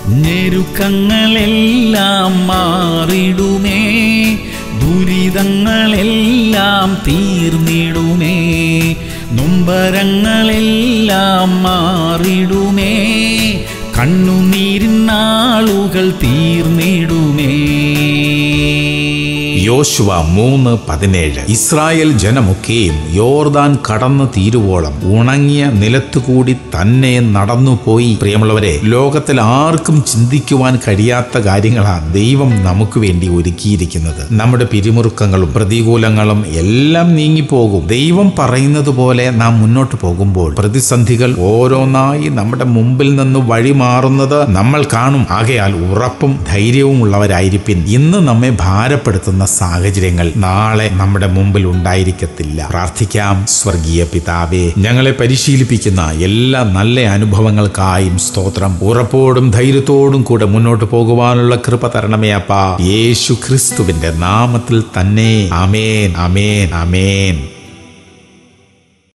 ഞെരുക്കങ്ങളെല്ലാം മാറിടുമേ ദുരിതങ്ങളെല്ലാം തീർന്നിടുമേ നൊമ്പരങ്ങളെല്ലാം മാറിടുമേ കണ്ണുനീരിനാളുകൾ തീർന്നിടുമേ യോശുവ മൂന്ന് പതിനേഴ് ഇസ്രായേൽ ജനമൊക്കെയും യോർദാൻ കടന്നു തീരുവോളം ഉണങ്ങിയ നിലത്തുകൂടി തന്നെ നടന്നുപോയി പ്രിയമുള്ളവരെ ലോകത്തിൽ ആർക്കും ചിന്തിക്കുവാൻ കഴിയാത്ത കാര്യങ്ങളാണ് ദൈവം നമുക്ക് വേണ്ടി ഒരുക്കിയിരിക്കുന്നത് നമ്മുടെ പിരിമുറുക്കങ്ങളും പ്രതികൂലങ്ങളും എല്ലാം നീങ്ങിപ്പോകും ദൈവം പറയുന്നത് പോലെ നാം മുന്നോട്ട് പോകുമ്പോൾ പ്രതിസന്ധികൾ ഓരോന്നായി നമ്മുടെ മുമ്പിൽ നിന്ന് വഴിമാറുന്നത് നമ്മൾ കാണും ആകയാൽ ഉറപ്പും ധൈര്യവും ഉള്ളവരായിരിപ്പിൻ ഇന്ന് നമ്മെ ഭാരപ്പെടുത്തുന്ന സാഹചര്യങ്ങൾ നാളെ നമ്മുടെ മുമ്പിൽ ഉണ്ടായിരിക്കത്തില്ല പ്രാർത്ഥിക്കാം സ്വർഗീയ പിതാവേ ഞങ്ങളെ പരിശീലിപ്പിക്കുന്ന എല്ലാ നല്ല അനുഭവങ്ങൾക്കായും സ്തോത്രം ഉറപ്പോടും ധൈര്യത്തോടും കൂടെ മുന്നോട്ട് പോകുവാനുള്ള കൃപ തരണമേ അപ്പാ യേശു ക്രിസ്തുവിന്റെ നാമത്തിൽ തന്നെ അമേൻ അമേൻ അമേൻ